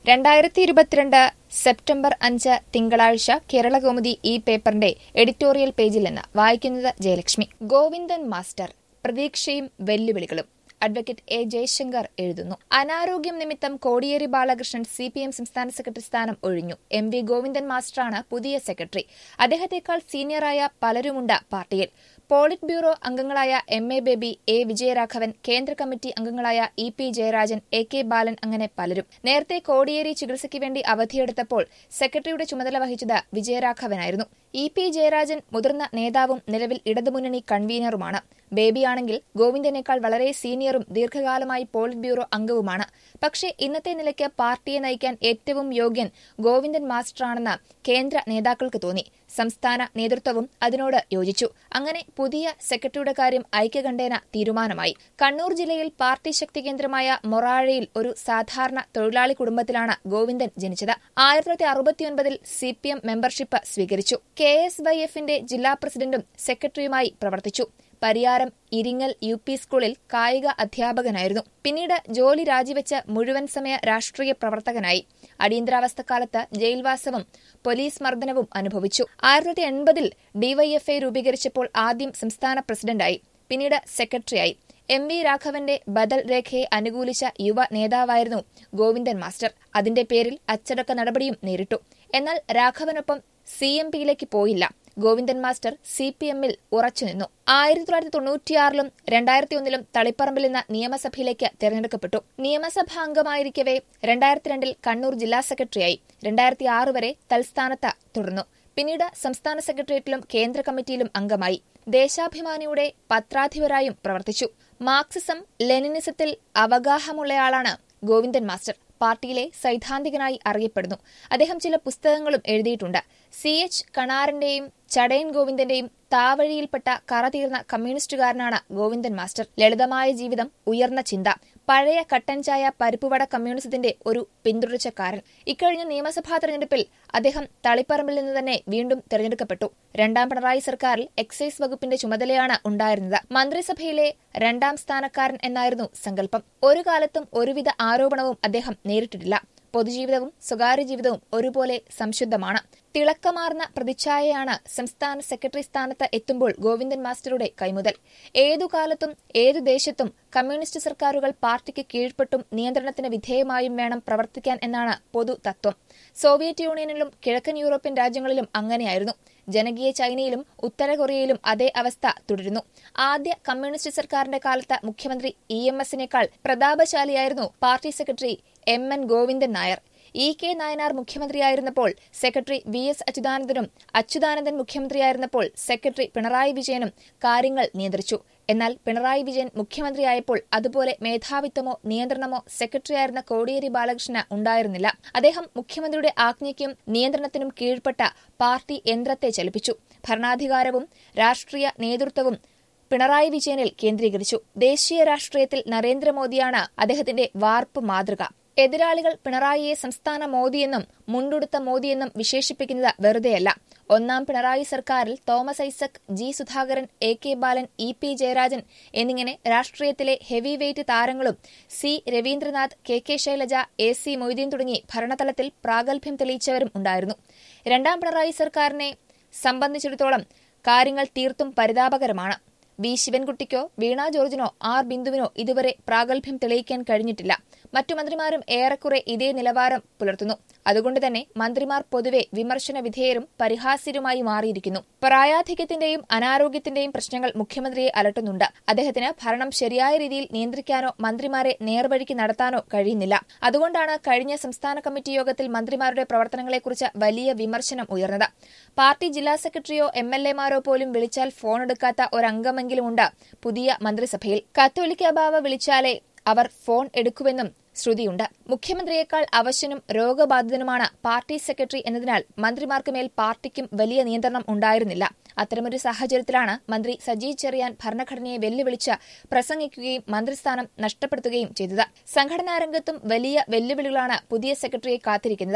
രണ്ടായിരത്തി ഇരുപത്തിരണ്ട് സെപ്റ്റംബർ അഞ്ച് തിങ്കളാഴ്ച കേരളകൗമുദി ഈ പേപ്പറിന്റെ എഡിറ്റോറിയൽ പേജിൽ നിന്ന് വായിക്കുന്നത് ജയലക്ഷ്മി ഗോവിന്ദൻ മാസ്റ്റർ പ്രതീക്ഷയും വെല്ലുവിളികളും അഡ്വക്കേറ്റ് എ ജയശങ്കർ എഴുതുന്നു അനാരോഗ്യം നിമിത്തം Kodiyeri Balakrishnan C P M സംസ്ഥാന സെക്രട്ടറി സ്ഥാനം ഒഴിഞ്ഞു എം വി ഗോവിന്ദൻ മാസ്റ്ററാണ് പുതിയ സെക്രട്ടറി അദ്ദേഹത്തെക്കാൾ സീനിയറായ പലരുമുണ്ട് പാർട്ടിയിൽ പോളിറ്റ് ബ്യൂറോ അംഗങ്ങളായ M A Baby A Vijayaraghavan കേന്ദ്ര കമ്മിറ്റി അംഗങ്ങളായ E P Jayarajan A K Balan അങ്ങനെ പലരും നേരത്തെ കോടിയേരി ചികിത്സയ്ക്ക് വേണ്ടി അവധിയെടുത്തപ്പോൾ സെക്രട്ടറിയുടെ ചുമതല വഹിച്ചത് വിജയരാഘവനായിരുന്നു ഇ പി ജയരാജൻ മുതിർന്ന നേതാവും നിലവിൽ ഇടതുമുന്നണി കൺവീനറുമാണ് ബേബിയാണെങ്കിൽ ഗോവിന്ദനേക്കാൾ വളരെ സീനിയറും ദീർഘകാലമായി പോളിറ്റ് ബ്യൂറോ അംഗവുമാണ് പക്ഷേ ഇന്നത്തെ നിലയ്ക്ക് പാർട്ടിയെ നയിക്കാൻ ഏറ്റവും യോഗ്യൻ ഗോവിന്ദൻ മാസ്റ്ററാണെന്ന് കേന്ദ്ര നേതാക്കൾക്ക് തോന്നി സംസ്ഥാന നേതൃത്വവും അതിനോട് യോജിച്ചു അങ്ങനെ പുതിയ സെക്രട്ടറിയുടെ കാര്യം ഐക്യകണ്ഠേന തീരുമാനമായി കണ്ണൂർ ജില്ലയിൽ പാർട്ടി ശക്തി കേന്ദ്രമായ മൊറാഴയിൽ ഒരു സാധാരണ തൊഴിലാളി കുടുംബത്തിലാണ് ഗോവിന്ദൻ ജനിച്ചത് ആയിരത്തി തൊള്ളായിരത്തി അറുപത്തിയൊൻപതിൽ സി പി എം മെമ്പർഷിപ്പ് സ്വീകരിച്ചു കെ എസ് വൈ എഫിന്റെ ജില്ലാ പ്രസിഡന്റും സെക്രട്ടറിയുമായി പ്രവർത്തിച്ചു പരിയാരം ഇരിങ്ങൽ യു പി സ്കൂളിൽ കായിക അധ്യാപകനായിരുന്നു പിന്നീട് ജോലി രാജിവെച്ച് മുഴുവൻ സമയ രാഷ്ട്രീയ പ്രവർത്തകനായി അടിയന്തരാവസ്ഥക്കാലത്ത് ജയിൽവാസവും പോലീസ് മർദ്ദനവും അനുഭവിച്ചു ആയിരത്തി തൊള്ളായിരത്തി എൺപതിൽ ഡിവൈഎഫ്ഐ രൂപീകരിച്ചപ്പോൾ ആദ്യം സംസ്ഥാന പ്രസിഡന്റായി പിന്നീട് സെക്രട്ടറിയായി എം വി രാഘവന്റെ ബദൽ രേഖയെ അനുകൂലിച്ച യുവ നേതാവായിരുന്നു ഗോവിന്ദൻ മാസ്റ്റർ അതിന്റെ പേരിൽ അച്ചടക്ക നടപടിയും നേരിട്ടു എന്നാൽ രാഘവനൊപ്പം സി എം പിയിലേക്ക് പോയില്ല ഗോവിന്ദൻ മാസ്റ്റർ സി പി എമ്മിൽ ഉറച്ചുനിന്നു ആയിരത്തി തൊള്ളായിരത്തി തൊണ്ണൂറ്റിയാറിലും രണ്ടായിരത്തി ഒന്നിലും തളിപ്പറമ്പിൽ നിന്ന് നിയമസഭയിലേക്ക് തെരഞ്ഞെടുക്കപ്പെട്ടു നിയമസഭാ അംഗമായിരിക്കവേ രണ്ടായിരത്തി രണ്ടിൽ കണ്ണൂർ ജില്ലാ സെക്രട്ടറിയായി രണ്ടായിരത്തി ആറ് വരെ തൽസ്ഥാനത്ത് തുടർന്നു പിന്നീട് സംസ്ഥാന സെക്രട്ടേറിയറ്റിലും കേന്ദ്ര കമ്മിറ്റിയിലും അംഗമായി ദേശാഭിമാനിയുടെ പത്രാധിപരായും പ്രവർത്തിച്ചു മാർക്സിസം ലെനിനിസത്തിൽ അവഗാഹമുള്ളയാളാണ് ഗോവിന്ദൻ മാസ്റ്റർ പാർട്ടിയിലെ സൈദ്ധാന്തികനായി അറിയപ്പെടുന്നു അദ്ദേഹം ചില പുസ്തകങ്ങളും എഴുതിയിട്ടുണ്ട് സി എച്ച് കണാറിന്റെയും ചടയൻ ഗോവിന്ദന്റെയും താവഴിയിൽപ്പെട്ട കറതീർന്ന കമ്മ്യൂണിസ്റ്റുകാരനാണ് ഗോവിന്ദൻ മാസ്റ്റർ ലളിതമായ ജീവിതം ഉയർന്ന ചിന്ത പഴയ കട്ടൻ ചായ പരിപ്പുവട കമ്മ്യൂണിസത്തിന്റെ ഒരു പിന്തുടർച്ചക്കാരൻ ഇക്കഴിഞ്ഞ നിയമസഭാ തെരഞ്ഞെടുപ്പിൽ അദ്ദേഹം തളിപ്പറമ്പിൽ നിന്ന് തന്നെ വീണ്ടും തെരഞ്ഞെടുക്കപ്പെട്ടു രണ്ടാം പിണറായി സർക്കാരിൽ എക്സൈസ് വകുപ്പിന്റെ ചുമതലയാണ് ഉണ്ടായിരുന്നത് മന്ത്രിസഭയിലെ രണ്ടാം സ്ഥാനക്കാരൻ എന്നായിരുന്നു സങ്കല്പം ഒരു കാലത്തും ഒരുവിധ ആരോപണവും അദ്ദേഹം നേരിട്ടിട്ടില്ല പൊതുജീവിതവും സ്വകാര്യ ജീവിതവും ഒരുപോലെ സംശുദ്ധമാണ് തിളക്കമാർന്ന പ്രതിച്ഛായയാണ് സംസ്ഥാന സെക്രട്ടറി സ്ഥാനത്ത് എത്തുമ്പോൾ ഗോവിന്ദൻ മാസ്റ്ററുടെ കൈമുതൽ ഏതു കാലത്തും ഏതു ദേശത്തും കമ്മ്യൂണിസ്റ്റ് സർക്കാരുകൾ പാർട്ടിക്ക് കീഴ്പ്പെട്ടും നിയന്ത്രണത്തിന് വിധേയമായും വേണം പ്രവർത്തിക്കാൻ എന്നാണ് പൊതു തത്വം സോവിയറ്റ് യൂണിയനിലും കിഴക്കൻ യൂറോപ്യൻ രാജ്യങ്ങളിലും അങ്ങനെയായിരുന്നു ജനകീയ ചൈനയിലും ഉത്തര കൊറിയയിലും അതേ അവസ്ഥ തുടരുന്നു ആദ്യ കമ്മ്യൂണിസ്റ്റ് സർക്കാരിന്റെ കാലത്ത് മുഖ്യമന്ത്രി ഇ എം എസിനേക്കാൾ പ്രതാപശാലിയായിരുന്നു party secretary M N Govindan Nair E K Nayanar മുഖ്യമന്ത്രിയായിരുന്നപ്പോൾ സെക്രട്ടറി വി എസ് അച്യുതാനന്ദനും അച്യുതാനന്ദൻ മുഖ്യമന്ത്രിയായിരുന്നപ്പോൾ സെക്രട്ടറി പിണറായി വിജയനും കാര്യങ്ങൾ നിയന്ത്രിച്ചു എന്നാൽ പിണറായി വിജയൻ മുഖ്യമന്ത്രിയായപ്പോൾ അതുപോലെ മേധാവിത്വമോ നിയന്ത്രണമോ സെക്രട്ടറിയായിരുന്ന കോടിയേരി ബാലകൃഷ്ണന് ഉണ്ടായിരുന്നില്ല അദ്ദേഹം മുഖ്യമന്ത്രിയുടെ ആജ്ഞയ്ക്കും നിയന്ത്രണത്തിനും കീഴ്പ്പെട്ട പാർട്ടി യന്ത്രത്തെ ചലിപ്പിച്ചു ഭരണാധികാരവും രാഷ്ട്രീയ നേതൃത്വവും പിണറായി വിജയനിൽ കേന്ദ്രീകരിച്ചു ദേശീയ രാഷ്ട്രീയത്തിൽ നരേന്ദ്രമോദിയാണ് അദ്ദേഹത്തിന്റെ വാർപ്പ് മാതൃക എതിരാളികൾ പിണറായിയെ സംസ്ഥാന മോദിയെന്നും മുണ്ടുടുത്ത മോദിയെന്നും വിശേഷിപ്പിക്കുന്നത് വെറുതെയല്ല ഒന്നാം പിണറായി സർക്കാരിൽ Thomas Isaac G Sudhakaran A K Balan E P Jayarajan എന്നിങ്ങനെ രാഷ്ട്രീയത്തിലെ ഹെവി വെയ്റ്റ് താരങ്ങളും C Raveendranath K K Shailaja A C Moideen തുടങ്ങി ഭരണതലത്തിൽ പ്രാഗൽഭ്യം തെളിയിച്ചവരും ഉണ്ടായിരുന്നു രണ്ടാം പിണറായി സർക്കാരിനെ സംബന്ധിച്ചിടത്തോളം കാര്യങ്ങൾ തീർത്തും പരിതാപകരമാണ് വി ശിവൻകുട്ടിക്കോ വീണ ജോർജിനോ ആർ ബിന്ദുവിനോ ഇതുവരെ പ്രാഗൽഭ്യം തെളിയിക്കാൻ കഴിഞ്ഞിട്ടില്ല മറ്റു മന്ത്രിമാരും ഏറെക്കുറെ ഇതേ നിലവാരം പുലർത്തുന്നു അതുകൊണ്ട് തന്നെ മന്ത്രിമാർ പൊതുവെ വിമർശന വിധേയരും പരിഹാസ്യരുമായി മാറിയിരിക്കുന്നു പ്രായാധിക്യത്തിന്റെയും അനാരോഗ്യത്തിന്റെയും പ്രശ്നങ്ങൾ മുഖ്യമന്ത്രിയെ അലട്ടുന്നുണ്ട് അദ്ദേഹത്തിന് ഭരണം ശരിയായ രീതിയിൽ നിയന്ത്രിക്കാനോ മന്ത്രിമാരെ നേർവഴിക്ക് നടത്താനോ കഴിയുന്നില്ല അതുകൊണ്ടാണ് കഴിഞ്ഞ സംസ്ഥാന കമ്മിറ്റി യോഗത്തിൽ മന്ത്രിമാരുടെ പ്രവർത്തനങ്ങളെക്കുറിച്ച് വലിയ വിമർശനം ഉയർന്നത് പാർട്ടി ജില്ലാ സെക്രട്ടറിയോ എം എൽ എമാരോ പോലും വിളിച്ചാൽ ഫോണെടുക്കാത്ത ഒരംഗമെങ്കിലുമുണ്ട് പുതിയ മന്ത്രിസഭയിൽ കത്തോലിക്ക ബാവ വിളിച്ചാലേ അവർ ഫോൺ എടുക്കുമെന്നും ശ്രുതിയുണ്ട് മുഖ്യമന്ത്രിയേക്കാൾ അവശനും രോഗബാധിതനുമാണ് പാർട്ടി സെക്രട്ടറി എന്നതിനാൽ മന്ത്രിമാർക്ക് മേൽ പാർട്ടിക്കും വലിയ നിയന്ത്രണം ഉണ്ടായിരുന്നില്ല അത്തരമൊരു സാഹചര്യത്തിലാണ് മന്ത്രി സജി ചെറിയാൻ ഭരണഘടനയെ വെല്ലുവിളിച്ച് പ്രസംഗിക്കുകയും മന്ത്രിസ്ഥാനം നഷ്ടപ്പെടുത്തുകയും ചെയ്തത് സംഘടനാ രംഗത്തും വലിയ വെല്ലുവിളികളാണ് പുതിയ സെക്രട്ടറിയെ കാത്തിരിക്കുന്നത്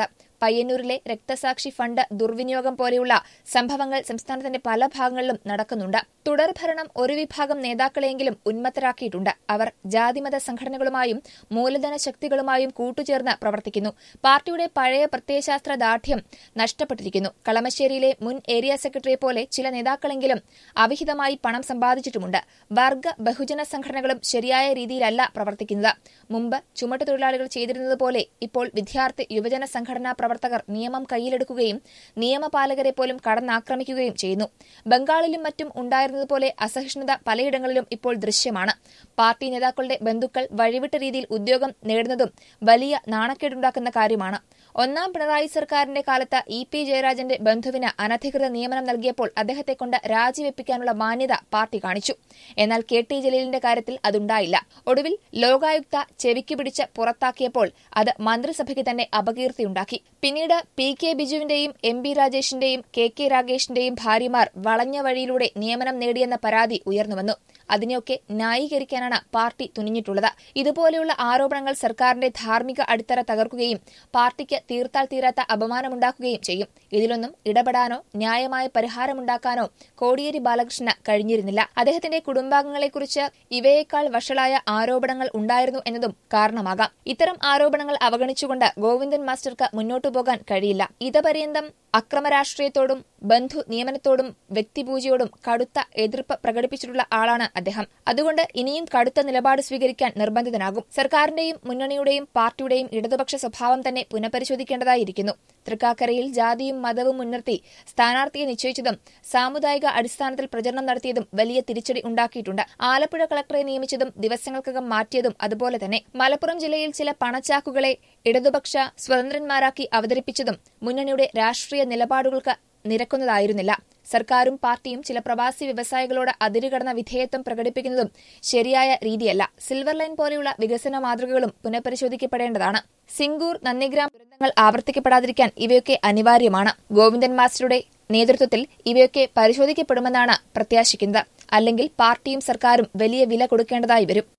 പയ്യന്നൂരിലെ രക്തസാക്ഷി ഫണ്ട് ദുർവിനിയോഗം പോലെയുള്ള സംഭവങ്ങൾ സംസ്ഥാനത്തിന്റെ പല ഭാഗങ്ങളിലും നടക്കുന്നുണ്ട് തുടർഭരണം ഒരു വിഭാഗം നേതാക്കളെയെങ്കിലും ഉന്മത്തരാക്കിയിട്ടുണ്ട് അവർ ജാതിമത സംഘടനകളുമായും മൂലധന ശക്തികളുമായും കൂട്ടുചേർന്ന് പ്രവർത്തിക്കുന്നു പാർട്ടിയുടെ പഴയ പ്രത്യയശാസ്ത്ര ദാർഢ്യം നഷ്ടപ്പെട്ടിരിക്കുന്നു കളമശ്ശേരിയിലെ മുൻ ഏരിയ സെക്രട്ടറിയെ പോലെ ചില നേതാക്കളെങ്കിലും അവിഹിതമായി പണം സമ്പാദിച്ചിട്ടുമുണ്ട് വർഗ ബഹുജന സംഘടനകളും ശരിയായ രീതിയിലല്ല പ്രവർത്തിക്കുന്നത് മുമ്പ് ചുമട്ടുതൊഴിലാളികൾ ചെയ്തിരുന്നതുപോലെ ഇപ്പോൾ വിദ്യാർത്ഥി യുവജന സംഘടനാ പ്രവർത്തകർ നിയമം കയ്യിലെടുക്കുകയും നിയമപാലകരെ പോലും കടന്നാക്രമിക്കുകയും ചെയ്യുന്നു ബംഗാളിലും മറ്റും ഉണ്ടായിരുന്നതുപോലെ അസഹിഷ്ണുത പലയിടങ്ങളിലും ഇപ്പോൾ ദൃശ്യമാണ് പാർട്ടി നേതാക്കളുടെ ബന്ധുക്കൾ വഴിവിട്ട രീതിയിൽ ഉദ്യോഗം നേടുന്നതും വലിയ നാണക്കേടുണ്ടാക്കുന്ന കാര്യമാണ് ഒന്നാം പിണറായി സർക്കാരിന്റെ കാലത്ത് ഇ പി ജയരാജന്റെ ബന്ധുവിന് അനധികൃത നിയമനം നൽകിയപ്പോൾ അദ്ദേഹത്തെ കൊണ്ട് രാജിവെപ്പിക്കാനുള്ള മാന്യത പാർട്ടി കാണിച്ചു എന്നാൽ കെ ടി ജലീലിന്റെ കാര്യത്തിൽ അതുണ്ടായില്ല ഒടുവിൽ ലോകായുക്ത ചെവിക്ക് പിടിച്ച് പുറത്താക്കിയപ്പോൾ അത് മന്ത്രിസഭയ്ക്ക് തന്നെ അപകീർത്തിയുണ്ടാക്കി പിന്നീട് പി കെ ബിജുവിന്റെയും എം ബി രാജേഷിന്റെയും കെ കെ രാഗേഷിന്റെയും ഭാര്യമാർ വളഞ്ഞ വഴിയിലൂടെ നിയമനം നേടിയെന്ന പരാതി ഉയർന്നുവന്നു അതിനെയൊക്കെ ന്യായീകരിക്കാനാണ് പാർട്ടി തുനിഞ്ഞിട്ടുള്ളത് ഇതുപോലെയുള്ള ആരോപണങ്ങൾ സർക്കാരിന്റെ ധാർമ്മിക അടിത്തറ തകർക്കുകയും പാർട്ടിക്ക് തീർത്താൽ തീരാത്ത അപമാനമുണ്ടാക്കുകയും ചെയ്യും ഇതിലൊന്നും ഇടപെടാനോ ന്യായമായ പരിഹാരമുണ്ടാക്കാനോ കോടിയേരി ബാലകൃഷ്ണന് കഴിഞ്ഞിരുന്നില്ല അദ്ദേഹത്തിന്റെ കുടുംബാംഗങ്ങളെക്കുറിച്ച് ഇവയേക്കാൾ വഷളായ ആരോപണങ്ങൾ ഉണ്ടായിരുന്നു എന്നതും കാരണമാകാം ഇത്തരം ആരോപണങ്ങൾ അവഗണിച്ചുകൊണ്ട് ഗോവിന്ദൻ മാസ്റ്റർക്ക് മുന്നോട്ടു പോകാൻ കഴിയില്ല ഇതപര്യന്തം അക്രമരാഷ്ട്രീയത്തോടും ബന്ധു നിയമനത്തോടും വ്യക്തിപൂജയോടും കടുത്ത എതിർപ്പ് പ്രകടിപ്പിച്ചിട്ടുള്ള ആളാണ് അദ്ദേഹം അതുകൊണ്ട് ഇനിയും കടുത്ത നിലപാട് സ്വീകരിക്കാൻ നിർബന്ധിതനാകും സർക്കാരിന്റെയും മുന്നണിയുടെയും പാർട്ടിയുടെയും ഇടതുപക്ഷ സ്വഭാവം തന്നെ പുനഃപരിശോധിക്കേണ്ടതായിരിക്കുന്നു തൃക്കാക്കരയിൽ ജാതിയും മതവും മുൻനിർത്തി സ്ഥാനാർത്ഥിയെ നിശ്ചയിച്ചതും സാമുദായിക അടിസ്ഥാനത്തിൽ പ്രചരണം നടത്തിയതും വലിയ തിരിച്ചടി ഉണ്ടാക്കിയിട്ടുണ്ട് ആലപ്പുഴ കളക്ടറെ നിയമിച്ചതും ദിവസങ്ങൾക്കകം മാറ്റിയതും അതുപോലെ തന്നെ മലപ്പുറം ജില്ലയിൽ ചില പണച്ചാക്കുകളെ ഇടതുപക്ഷ സ്വതന്ത്രന്മാരാക്കി അവതരിപ്പിച്ചതും മുന്നണിയുടെ രാഷ്ട്രീയ നിലപാടുകൾക്ക് നിരക്കുന്നതായിരുന്നില്ല സർക്കാരും പാർട്ടിയും ചില പ്രവാസി വ്യവസായികളോട് അതിരുകടന്ന വിധേയത്വം പ്രകടിപ്പിക്കുന്നതും ശരിയായ രീതിയല്ല സിൽവർ ലൈൻ പോലെയുള്ള വികസന മാതൃകകളും പുനഃപരിശോധിക്കപ്പെടേണ്ടതാണ് സിംഗൂർ നന്ദിഗ്രാം ദുരന്തങ്ങൾ ആവർത്തിക്കപ്പെടാതിരിക്കാൻ ഇവയൊക്കെ അനിവാര്യമാണ് ഗോവിന്ദൻ മാസ്റ്ററുടെ നേതൃത്വത്തിൽ ഇവയൊക്കെ പരിശോധിക്കപ്പെടുമെന്നാണ് പ്രത്യാശിക്കുന്നത് അല്ലെങ്കിൽ പാർട്ടിയും സർക്കാരും വലിയ വില കൊടുക്കേണ്ടതായി വരും